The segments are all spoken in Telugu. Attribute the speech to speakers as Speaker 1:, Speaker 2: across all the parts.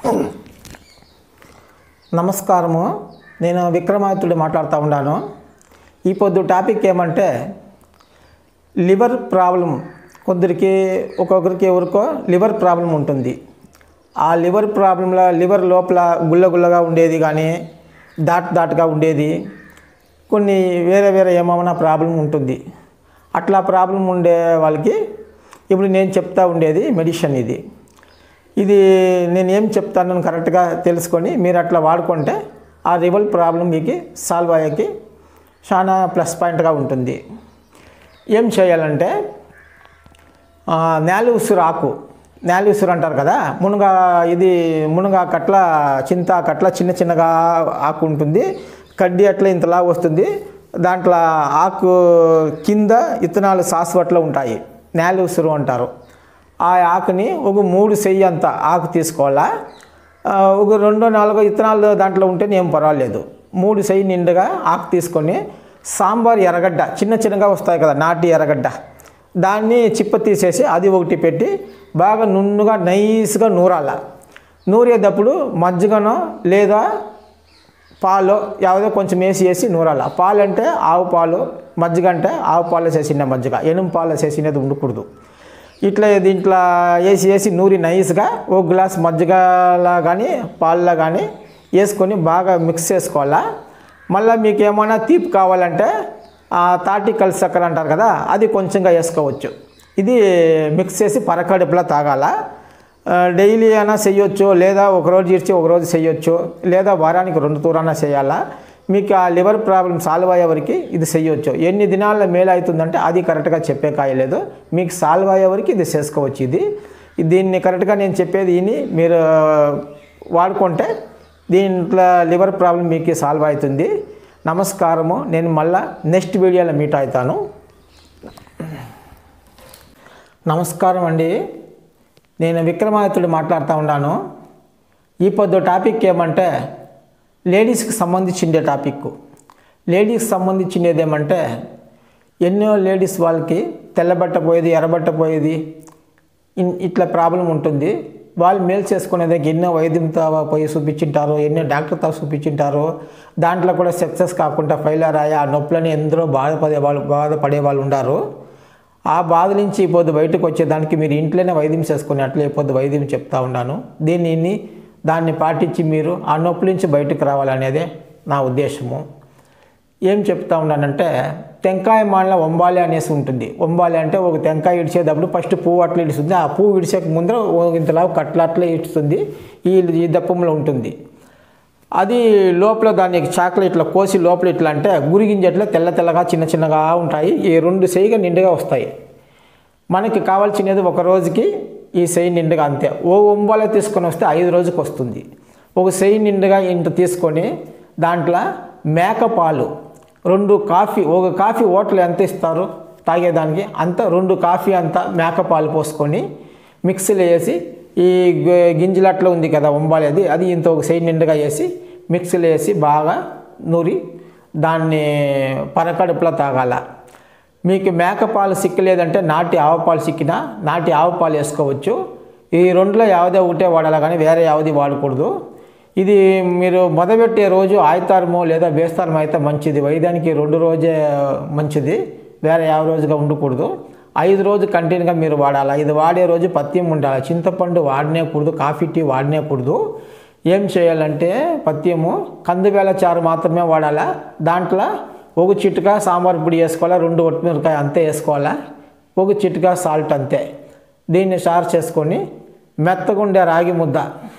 Speaker 1: నమస్కారము నేను విక్రమాదిత్యుడు మాట్లాడుతూ ఉన్నాను ఈ పొద్దు టాపిక్ ఏమంటే లివర్ ప్రాబ్లం కొందరికి ఒక్కొక్కరికి ఎవరికో లివర్ ప్రాబ్లం ఉంటుంది ఆ లివర్ ప్రాబ్లంలో లివర్ లోపల గుల్ల గుల్లగా ఉండేది కానీ దాట్ దాటుగా ఉండేది కొన్ని వేరే వేరే ఏమైనా ప్రాబ్లం ఉంటుంది అట్లా ప్రాబ్లం ఉండే వాళ్ళకి ఇప్పుడు నేను చెప్తా ఉండేది మెడిసిన్ ఇది ఇది నేను ఏం చెప్తానని కరెక్ట్గా తెలుసుకొని మీరు అట్లా వాడుకుంటే ఆ రివల్ ప్రాబ్లం మీకు సాల్వ్ అయ్యేకి చాలా ప్లస్ పాయింట్గా ఉంటుంది ఏం చేయాలంటే ఆ, నేల ఉసురు ఆకు నేల ఉసురు అంటారు కదా మునగ ఇది మునగ కట్ల చింత కట్ల చిన్న చిన్నగా ఆకు ఉంటుంది కడ్డీ అట్లా ఇంతలా వస్తుంది దాంట్లో ఆకు కింద ఇత్తనాలు సాసువట్లో ఉంటాయి నేల ఉసురు అంటారు ఆ ఆకుని ఒక మూడు సెయ్యి అంత ఆకు తీసుకోవాలా ఆ, ఒక రెండో నాలుగో ఇత్తనాలు దాంట్లో ఉంటేనే ఏం పర్వాలేదు మూడు సెయ్యి నిండుగా ఆకు తీసుకొని సాంబార్ ఎర్రగడ్డ చిన్న చిన్నగా వస్తాయి కదా నాటి ఎర్రగడ్డ దాన్ని చిప్ప తీసేసి అది ఒకటి పెట్టి బాగా నున్నుగా నైస్గా నూరాల నూరేటప్పుడు మజ్జిగనో లేదా పాలు ಯಾವುದೋ కొంచెం వేసి వేసి నూరాల పాలు అంటే ఆవు పాలు మజ్జిగ అంటే ఆవు పాలు చేసిన మజ్జిగ ఎనుము పాలు చేసినది ఉండకూడదు ఇట్లా దీంట్లో వేసి వేసి నూరి నైస్గా ఒక గ్లాస్ మజ్జిగలా కానీ పాలలో కానీ వేసుకొని బాగా మిక్స్ చేసుకోవాలా మళ్ళీ మీకు ఏమైనా తీపి కావాలంటే ఆ తాటి కలిసి చక్కెర అంటారు కదా అది కొంచెంగా వేసుకోవచ్చు ఇది మిక్స్ చేసి పరకడుపులా తాగాల ఆ, డైలీ అయినా చేయొచ్చు లేదా ఒక రోజు ఇచ్చి ఒక రోజు చేయొచ్చు లేదా వారానికి రెండు తూరన్నా చేయాలా మీకు ఆ లివర్ ప్రాబ్లం సాల్వ్ అయ్యే వరకు ఇది చేయొచ్చు ఎన్ని దినాల్లో మేలు అవుతుందంటే అది కరెక్ట్గా చెప్పే కాయలేదు మీకు సాల్వ్ అయ్యే వరకు ఇది చేసుకోవచ్చు ఇది దీన్ని కరెక్ట్గా నేను చెప్పేది విని మీరు వాడుకుంటే దీంట్లో లివర్ ప్రాబ్లం మీకు సాల్వ్ అవుతుంది నమస్కారము నేను మళ్ళా నెక్స్ట్ వీడియోలో మీట్ అవుతాను నమస్కారం అండి నేను విక్రమాదిత్యుడు మాట్లాడుతూ ఉన్నాను ఈ పొద్దు టాపిక్ ఏమంటే లేడీస్కి సంబంధించిండే టాపిక్ లేడీస్కి సంబంధించినది ఏమంటే ఎన్నో లేడీస్ వాళ్ళకి తెల్లబట్ట పోయేది ఎర్రబట్ట పోయేది ఇన్- ఇట్లా ప్రాబ్లం ఉంటుంది వాళ్ళు మేలు చేసుకునేది ఎన్నో వైద్యంతో పోయి చూపించింటారు ఎన్నో డాక్టర్తో చూపించింటారు దాంట్లో కూడా సక్సెస్ కాకుండా ఫెయిలర్ అయ్యి ఆ నొప్పులని ఎందరో బాధపడే వాళ్ళు బాధపడే వాళ్ళు ఉండారు ఆ బాధ నుంచి ఈ పొద్దు బయటకు వచ్చేదానికి మీరు ఇంట్లోనే వైద్యం చేసుకుని అట్లే ఈ పొద్దు వైద్యం చెప్తా ఉన్నాను దీనిని దాన్ని పాటించి మీరు ఆ నొప్పి నుంచి బయటకు రావాలనేదే నా ఉద్దేశము ఏం చెప్తా ఉన్నానంటే టెంకాయ మాల వంబాలి అనేసి ఉంటుంది వంబాలి అంటే ఒక టెంకాయ ఇడిచేటప్పుడు ఫస్ట్ పువ్వు అట్లా ఇడుస్తుంది ఆ పువ్వు ఇడిచేక ముందర ఓ ఇంతలా కట్ల అట్లా ఇడుస్తుంది ఈ ఈ దప్పంలో ఉంటుంది అది లోపల దానికి చాకులు ఇట్లా కోసి లోపల ఇట్లా అంటే గురిగింజ ఇట్లా తెల్ల తెల్లగా చిన్న చిన్నగా ఉంటాయి ఈ రెండు సెయ్యిగా నిండుగా వస్తాయి మనకి కావాల్సినది ఒక రోజుకి ఈ సెయ్యి నిండుగా అంతే ఓ ఒంబాల తీసుకొని వస్తే ఐదు రోజుకి వస్తుంది ఒక సెయ్యి నిండుగా ఇంత తీసుకొని దాంట్లో మేక పాలు రెండు కాఫీ ఒక కాఫీ ఓట్లు ఎంత ఇస్తారు తాగేదానికి అంత రెండు కాఫీ అంతా మేక పాలు పోసుకొని మిక్సీలో వేసి ఈ గి- గింజలు అట్లా ఉంది కదా ఒంబాలేది అది ఇంత ఒక సెయ్యి నిండుగా వేసి మిక్సీలో వేసి బాగా నూరి దాన్ని పరకడుపులో తాగాల మీకు మేకపాలు సిక్కలేదంటే నాటి ఆవు పాలు సిక్కినా నాటి ఆవు పాలు వేసుకోవచ్చు ఈ రెండులో యావదే ఒకటే వాడాలి కానీ వేరే యావది వాడకూడదు ఇది మీరు మొదలుపెట్టే రోజు ఆయితారమో లేదా బేస్తారమో అయితే మంచిది వైద్యానికి రెండు రోజే మంచిది వేరే యావ రోజుగా ఉండకూడదు ఐదు రోజు కంటిన్యూగా మీరు వాడాలి ఇది వాడే రోజు పత్యం ఉండాలి చింతపండు వాడనేకూడదు కాఫీ టీ వాడనేకూడదు ఏం చేయాలంటే పత్యము కందివేల చారు మాత్రమే వాడాలా దాంట్లో ఒక చిటికా సాంబార్ పొడి వేసుకోవాలా రెండు ఒట్టిమిరకాయ అంతే వేసుకోవాలా ఒక చిటికా సాల్ట్ అంతే దీన్ని షార్ చేసుకొని మెత్తగుండే రాగి ముద్ద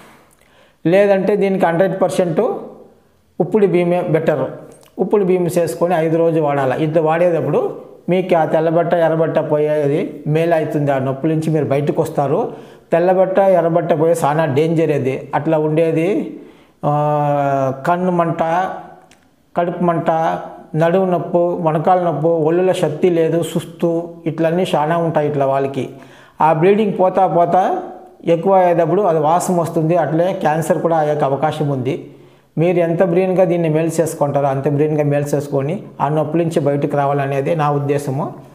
Speaker 1: లేదంటే దీనికి హండ్రెడ్ పర్సెంట్ ఉప్పుడు బియ్యమే బెటర్ ఉప్పుడు బియ్యం చేసుకొని ఐదు రోజు వాడాలి ఇట్లా వాడేటప్పుడు మీకు ఆ తెల్లబట్ట ఎర్రబట్ట పోయేది మేలు అవుతుంది ఆ నొప్పి నుంచి మీరు బయటకు వస్తారు తెల్లబట్ట ఎర్రబట్ట పోయే చాలా డేంజర్ అది అట్లా ఉండేది ఆ, కన్ను మంట కడుపు మంట నడుము నొప్పు మొనకాల నొప్పు ఒళ్ళులో శక్తి లేదు సుస్తు ఇట్లన్నీ చాలా ఉంటాయి ఇట్లా వాళ్ళకి ఆ బ్లీడింగ్ పోతా పోతా ఎక్కువ అయ్యేటప్పుడు అది వాసన వస్తుంది అట్లే క్యాన్సర్ కూడా అయ్యే అవకాశం ఉంది మీరు ఎంత బ్రెయిన్గా దీన్ని మేలు చేసుకుంటారో అంత బ్రెయిన్గా మేలు చేసుకొని ఆ నొప్పి నుంచి బయటకు రావాలనేది నా ఉద్దేశము